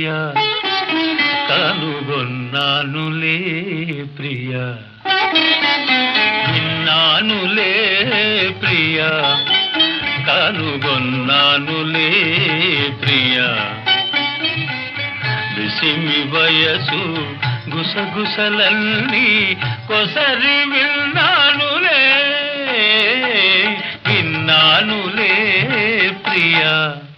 ప్రియా కనుగొన్నానులే ప్రియా విన్నానులే ప్రియా కనుగొన్నానులే ప్రియా విసిమి వయసు గుసగుసలన్నీ కొసరి విన్నానులే విన్నానులే ప్రియా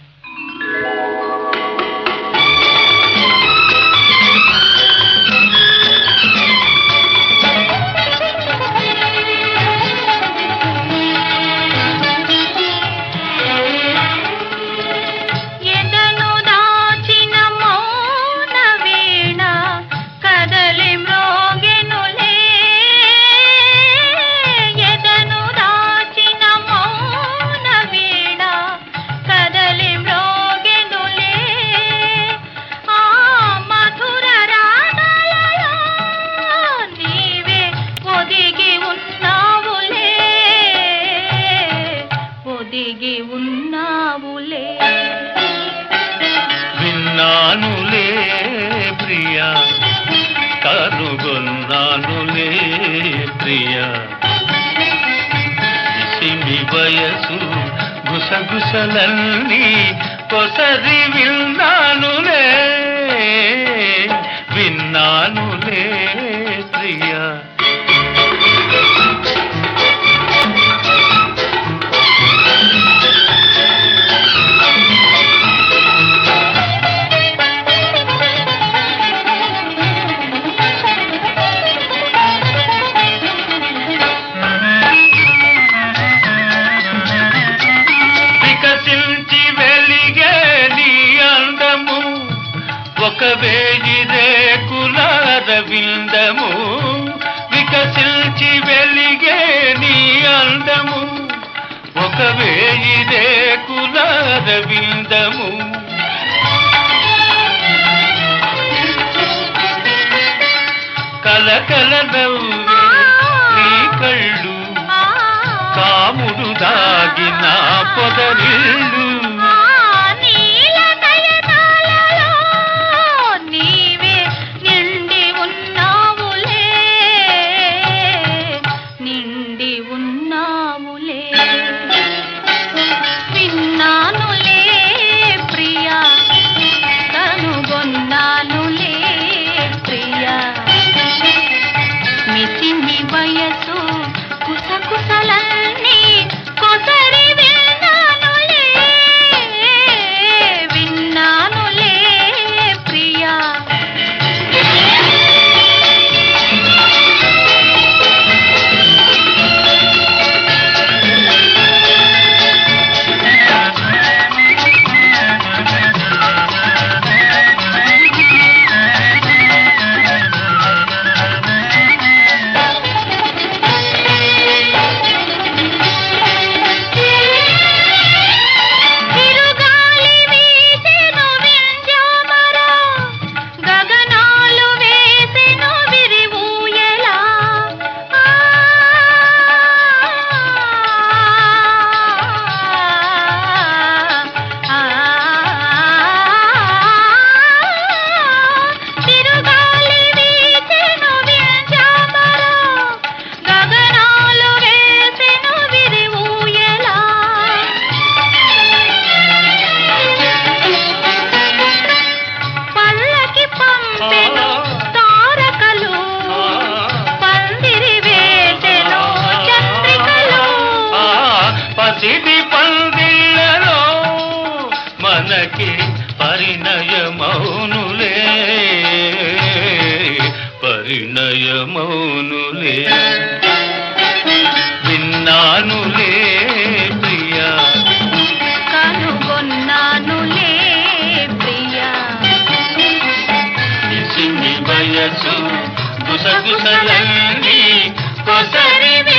ఎదను దాచిన మౌన వీణ కదలి మ్రోగెనులే ఎదను దాచిన మౌన వీణ కదలి మ్రోగెనులే ఆ మధుర రాగలలో నీవే ఒదిగి ఉన్నావులే ఒదిగి ఉన్నావులే విన్నానులే ప్రియా కనుగొన్నానులే ప్రియా ఇసిమి వయసు గుసగుసలన్నీ కొసరి విన్నానులే విన్నానులే ప్రియా వికసించి వెలిగే నీ అందము ఒక వేయి రేకుల రవిందము వికసించి వెలిగే నీ అందము ఒక వేయి రేకుల రవిందము కలకల నవ్వే నీ కళ్ళు ఆ కాముడు దాగిన పొదరిల్లు ఆ నీల నయనాలలో నీవే నిండి ఉన్నావులే నిండి ఉన్నావులే విన్నానులే ప్రియా కనుగొన్నానులే ప్రియా మిసిమి వయసు కుసకుసలన్నీ కొసరి విన్నానులే విన్నానులే ప్రియా తిరుగాలి వీసెను వింధ్యామరా గగనాలు వేసెను విరివూయలా ఆ తిరుగాలి వీసెను వింధ్యామరా గగనాలు వేసెను విరివూయలా పల్లకి పంపెను తారకలు పందిరి వేసెను చంద్రికలు ఆ పసిడి పందిళ్ళలో మనకి పరిణయమౌనులే పరిణయమౌనులే విన్నానులే ప్రియా కనుగొన్నానులే ప్రియా ఇసిమి వయసు గుసగుసలన్నీ కొసరి